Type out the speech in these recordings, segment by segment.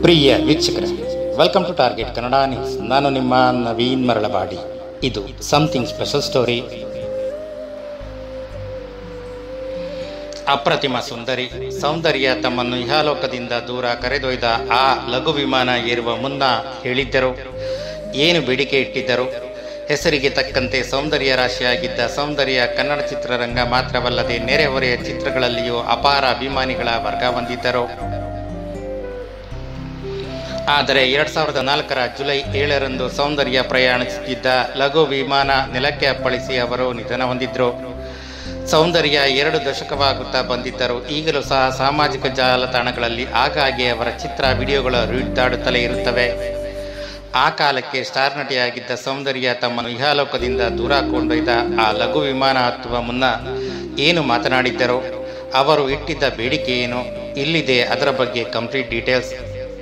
ಪ್ರಿಯ ವೀಕ್ಷಕರೇ welcome to target Kannada news ನಾನು ನಿಮ್ಮ ನವೀನ್ ಮರಳವಾಡಿ ಇದು ಸಮಥಿಂಗ್ ಸ್ಪೆಷಲ್ ಸ್ಟೋರಿ ಅಪ್ರತಿಮ ಸುಂದರಿ ಸೌಂದರ್ಯ ತಮ್ಮನ್ನು ಇಹಾಲೋಕದಿಂದ ದೂರ ಕರೆದೊಯ್ದ ಆ ಲಘು ವಿಮಾನ ಏರುವ ಮುನ್ನ ಹೇಳಿದ್ದರು ಏನು ಬೇಡಿಕೆ ಇಟ್ಟಿದ್ದರು ಹೆಸರಿಗೆ ತಕ್ಕಂತೆ ಸೌಂದರ್ಯ ರಾಶಿಯಾಗಿದ್ದ ಸೌಂದರ್ಯ ಕನ್ನಡ ಚಿತ್ರರಂಗ ಮಾತ್ರವಲ್ಲದೆ ನೆರೆಹೊರೆಯ ಚಿತ್ರಗಳಲ್ಲಿಯೂ ಅಪಾರ ಅಭಿಮಾನಿಗಳ ವರ್ಗ ಹೊಂದಿದ್ದರು ಆದರೆ ಎರಡ್ ಸಾವಿರದ ನಾಲ್ಕರ ಜುಲೈ ಏಳರಂದು ಸೌಂದರ್ಯ ಪ್ರಯಾಣಿಸುತ್ತಿದ್ದ ಲಘು ವಿಮಾನ ನೆಲಕ್ಕೆ ಅಪ್ಪಳಿಸಿ ಅವರು ನಿಧನ ಹೊಂದಿದ್ರು ಸೌಂದರ್ಯ ಎರಡು ದಶಕವಾಗುತ್ತಾ ಬಂದಿದ್ದರು ಈಗಲೂ ಸಹ ಸಾಮಾಜಿಕ ಜಾಲತಾಣಗಳಲ್ಲಿ ಆಗಾಗ್ಗೆ ಅವರ ಚಿತ್ರ ವಿಡಿಯೋಗಳು ಹರಿದಾಡುತ್ತಲೇ ಇರುತ್ತವೆ ಆ ಕಾಲಕ್ಕೆ ಸ್ಟಾರ್ ನಟಿಯಾಗಿದ್ದ ಸೌಂದರ್ಯ ತಮ್ಮನ್ನು ಇಹಾಲೋಕದಿಂದ ದೂರ ಕೊಂಡೊಯ್ದ ಆ ಲಘು ವಿಮಾನ ಹತ್ತುವ ಮುನ್ನ ಏನು ಮಾತನಾಡಿದ್ದರು ಅವರು ಇಟ್ಟಿದ್ದ ಬೇಡಿಕೆ ಏನು ಇಲ್ಲಿದೆ ಅದರ ಬಗ್ಗೆ ಕಂಪ್ಲೀಟ್ ಡೀಟೇಲ್ಸ್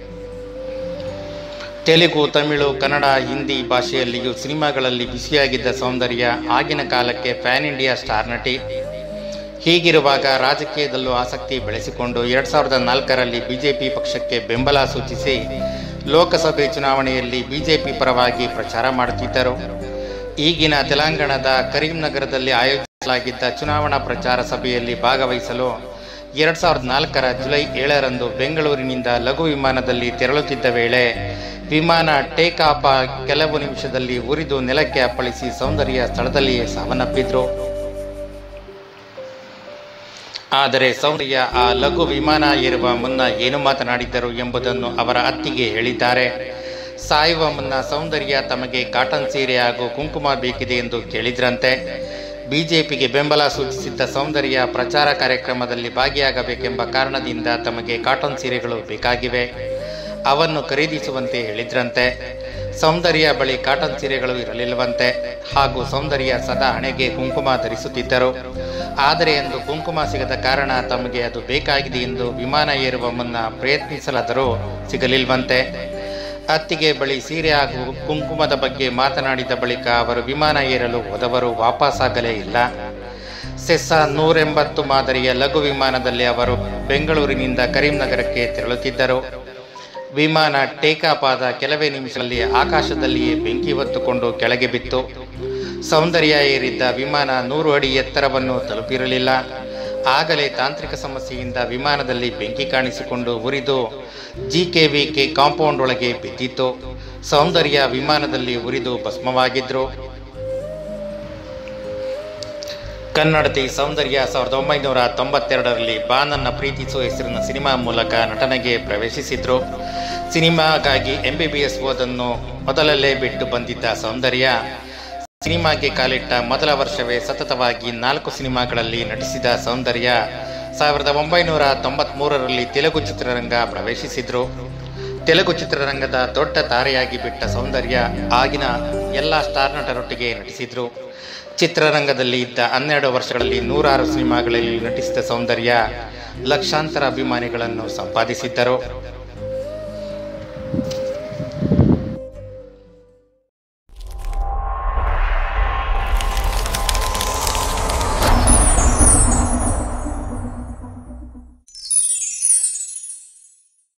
ತೆಲುಗು ತಮಿಳು ಕನ್ನಡ ಹಿಂದಿ ಭಾಷೆಯಲ್ಲಿಯೂ ಸಿನಿಮಾಗಳಲ್ಲಿ ಬಿಸಿಯಾಗಿದ್ದ ಸೌಂದರ್ಯ ಆಗಿನ ಕಾಲಕ್ಕೆ ಪ್ಯಾನ್ ಇಂಡಿಯಾ ಸ್ಟಾರ್ ನಟಿ ಹೀಗಿರುವಾಗ ರಾಜಕೀಯದಲ್ಲೂ ಆಸಕ್ತಿ ಬೆಳೆಸಿಕೊಂಡು ಎರಡ್ ಸಾವಿರದ ನಾಲ್ಕರಲ್ಲಿ ಬಿಜೆಪಿ ಪಕ್ಷಕ್ಕೆ ಬೆಂಬಲ ಸೂಚಿಸಿ ಲೋಕಸಭೆ ಚುನಾವಣೆಯಲ್ಲಿ ಬಿಜೆಪಿ ಪರವಾಗಿ ಪ್ರಚಾರ ಮಾಡುತ್ತಿದ್ದರು ಈಗಿನ ತೆಲಂಗಾಣದ ಕರೀಂನಗರದಲ್ಲಿ ಆಯೋಜಿಸಲಾಗಿದ್ದ ಚುನಾವಣಾ ಪ್ರಚಾರ ಸಭೆಯಲ್ಲಿ ಭಾಗವಹಿಸಲು ಎರಡ್ ಸಾವಿರದ ನಾಲ್ಕರ ಜುಲೈ ಏಳರಂದು ಬೆಂಗಳೂರಿನಿಂದ ಲಘು ವಿಮಾನದಲ್ಲಿ ತೆರಳುತ್ತಿದ್ದ ವೇಳೆ ವಿಮಾನ ಟೇಕ್ ಆಫ್ ಕೆಲವು ನಿಮಿಷದಲ್ಲಿ ಉರಿದು ನೆಲಕ್ಕೆ ಅಪ್ಪಳಿಸಿ ಸೌಂದರ್ಯ ಸ್ಥಳದಲ್ಲಿಯೇ ಸಾವನ್ನಪ್ಪಿದ್ರು ಆದರೆ ಸೌಂದರ್ಯ ಆ ಲಘು ವಿಮಾನ ಏರುವ ಮುನ್ನ ಏನು ಮಾತನಾಡಿದ್ದರು ಎಂಬುದನ್ನು ಅವರ ಅತ್ತಿಗೆ ಹೇಳಿದ್ದಾರೆ ಸಾಯುವ ಮುನ್ನ ಸೌಂದರ್ಯ ತಮಗೆ ಕಾಟನ್ ಸೀರೆ ಹಾಗೂ ಕುಂಕುಮ ಬೇಕಿದೆ ಎಂದು ಕೇಳಿದ್ರಂತೆ ಬಿಜೆಪಿಗೆ ಬೆಂಬಲ ಸೂಚಿಸಿದ್ದ ಸೌಂದರ್ಯ ಪ್ರಚಾರ ಕಾರ್ಯಕ್ರಮದಲ್ಲಿ ಭಾಗಿಯಾಗಬೇಕೆಂಬ ಕಾರಣದಿಂದ ತಮಗೆ ಕಾಟನ್ ಸೀರೆಗಳು ಬೇಕಾಗಿವೆ ಅವನ್ನು ಖರೀದಿಸುವಂತೆ ಹೇಳಿದ್ರಂತೆ ಸೌಂದರ್ಯ ಬಳಿ ಕಾಟನ್ ಸೀರೆಗಳು ಇರಲಿಲ್ಲವಂತೆ ಹಾಗೂ ಸೌಂದರ್ಯ ಸದಾ ಹಣೆಗೆ ಕುಂಕುಮ ಧರಿಸುತ್ತಿದ್ದರು ಆದರೆ ಎಂದು ಕುಂಕುಮ ಸಿಗದ ಕಾರಣ ತಮಗೆ ಅದು ಬೇಕಾಗಿದೆ ಎಂದು ವಿಮಾನ ಏರುವ ಮುನ್ನ ಪ್ರಯತ್ನಿಸಲಾದರೂ ಸಿಗಲಿಲ್ವಂತೆ ಅತ್ತಿಗೆ ಬಳಿ ಸೀರೆ ಹಾಗೂ ಕುಂಕುಮದ ಬಗ್ಗೆ ಮಾತನಾಡಿದ ಬಳಿಕ ಅವರು ವಿಮಾನ ಏರಲು ಹೋದವರು ವಾಪಸ್ಸಾಗಲೇ ಇಲ್ಲ ಸೆಸ್ಸಾ ನೂರೆಂಬತ್ತು ಮಾದರಿಯ ಲಘು ವಿಮಾನದಲ್ಲಿ ಅವರು ಬೆಂಗಳೂರಿನಿಂದ ಕರೀಂನಗರಕ್ಕೆ ತೆರಳುತ್ತಿದ್ದರು ವಿಮಾನ ಟೇಕಾಫ್ ಆದ ಕೆಲವೇ ನಿಮಿಷದಲ್ಲಿ ಆಕಾಶದಲ್ಲಿಯೇ ಬೆಂಕಿ ಹೊತ್ತುಕೊಂಡು ಕೆಳಗೆ ಬಿತ್ತು ಸೌಂದರ್ಯ ಏರಿದ್ದ ವಿಮಾನ ನೂರು ಅಡಿ ಎತ್ತರವನ್ನು ತಲುಪಿರಲಿಲ್ಲ ಆಗಲೇ ತಾಂತ್ರಿಕ ಸಮಸ್ಯೆಯಿಂದ ವಿಮಾನದಲ್ಲಿ ಬೆಂಕಿ ಕಾಣಿಸಿಕೊಂಡು ಉರಿದು ಜಿಕೆವಿಕೆ ಕಾಂಪೌಂಡ್ ಒಳಗೆ ಬಿದ್ದಿತ್ತು ಸೌಂದರ್ಯ ವಿಮಾನದಲ್ಲಿ ಉರಿದು ಭಸ್ಮವಾಗಿದ್ರು ಕನ್ನಡತಿ ಸೌಂದರ್ಯ ಸಾವಿರದ ಒಂಬೈನೂರ ತೊಂಬತ್ತೆರಡರಲ್ಲಿ ಬಾನನ್ನ ಪ್ರೀತಿಸುವ ಹೆಸರಿನ ಸಿನಿಮಾ ಮೂಲಕ ನಟನೆಗೆ ಪ್ರವೇಶಿಸಿದ್ರು ಸಿನಿಮಾಗಾಗಿ ಎಂಬಿಬಿಎಸ್ ಓದನ್ನು ಮೊದಲಲ್ಲೇ ಬಿಟ್ಟು ಬಂದಿದ್ದ ಸೌಂದರ್ಯ ಸಿನಿಮಾಗೆ ಕಾಲಿಟ್ಟ ಮೊದಲ ವರ್ಷವೇ ಸತತವಾಗಿ ನಾಲ್ಕು ಸಿನಿಮಾಗಳಲ್ಲಿ ನಟಿಸಿದ ಸೌಂದರ್ಯ ಸಾವಿರದ ಒಂಬೈನೂರ ತೊಂಬತ್ಮೂರರಲ್ಲಿ ತೆಲುಗು ಚಿತ್ರರಂಗ ಪ್ರವೇಶಿಸಿದ್ರು ತೆಲುಗು ಚಿತ್ರರಂಗದ ದೊಡ್ಡ ತಾರೆಯಾಗಿ ಬಿಟ್ಟ ಸೌಂದರ್ಯ ಆಗಿನ ಎಲ್ಲ ಸ್ಟಾರ್ ನಟರೊಟ್ಟಿಗೆ ನಟಿಸಿದ್ರು ಚಿತ್ರರಂಗದಲ್ಲಿ ಇದ್ದ ಹನ್ನೆರಡು ವರ್ಷಗಳಲ್ಲಿ ನೂರಾರು ಸಿನಿಮಾಗಳಲ್ಲಿ ನಟಿಸಿದ ಸೌಂದರ್ಯ ಲಕ್ಷಾಂತರ ಅಭಿಮಾನಿಗಳನ್ನು ಸಂಪಾದಿಸಿದ್ದರು